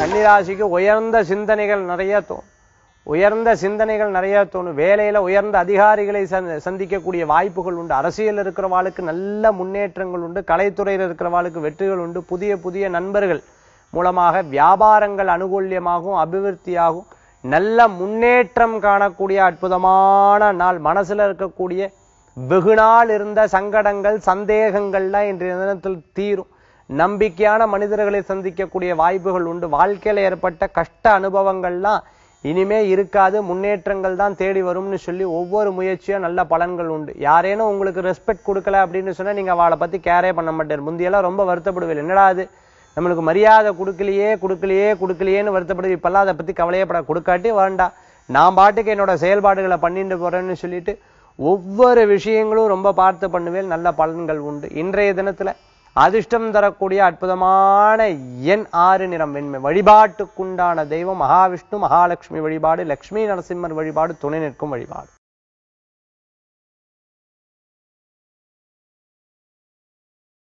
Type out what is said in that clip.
கன்னிராசிக்கு உயர்ந்த சிந்தனைகள் நிறைய தோணும் உயர்ந்த சிந்தனைகள் நிறைய தோணும் வேலையில உயர்ந்த அதிகாரிகளை சந்- சந்திக்கக்கூடிய வாய்ப்புகள் உண்டு அரசியல் இருக்கிறவாளுக்கு நல்ல முன்னேற்றங்கள் உண்டு கலைத்துறையில் இருக்கிறவாளுக்கு வெற்றிகள் உண்டு புதிய புதிய நண்பர்கள் மூலமாக வியாபாரங்கள் அனுகூல்யமாகும் அபிவிருத்தியாகும் நல்ல முன்னேற்றம் காணக்கூடிய அற்புதமான நாள் மனசுல இருக்கக்கூடிய வெகு நாள் இருந்த சங்கடங்கள் சந்தேகங்கள்லாம் இன்றைய தினத்தில் தீரும் நம்பிக்கையான மனிதர்களை சந்திக்கக்கூடிய வாய்ப்புகள் உண்டு வாழ்க்கையில ஏற்பட்ட கஷ்ட அனுபவங்கள்லாம் இனிமே இருக்காது முன்னேற்றங்கள் தான் தேடி வரும்னு சொல்லி ஒவ்வொரு முயற்சியும் நல்ல பலன்கள் உண்டு யாரேனும் உங்களுக்கு ரெஸ்பெக்ட் கொடுக்கல அப்படின்னு சொன்னா நீங்க அவளை பத்தி கேரே பண்ண மாட்டேன் முந்தியெல்லாம் ரொம்ப வருத்தப்படுவீங்க என்னடா அது நம்மளுக்கு மரியாதை கொடுக்கலையே கொடுக்கலையே கொடுக்கலையேன்னு வருத்தப்படுது இப்பெல்லாம் அதை பத்தி கவலையே பட கொடுக்காட்டி வேண்டாம் நான் பாட்டுக்கு என்னோட செயல்பாடுகளை பண்ணிட்டு போறேன்னு சொல்லிட்டு ஒவ்வொரு விஷயங்களும் ரொம்ப பார்த்து பண்ணுவேன் நல்ல பலன்கள் உண்டு இன்றைய தினத்துல அதிர்ஷ்டம் தரக்கூடிய அற்புதமான எண் ஆறு நிறம் வெண்மை வழிபாட்டுக்குண்டான தெய்வம் மகாவிஷ்ணு மகாலட்சுமி வழிபாடு லட்சுமி நரசிம்மர் வழிபாடு துணை நிற்கும் வழிபாடு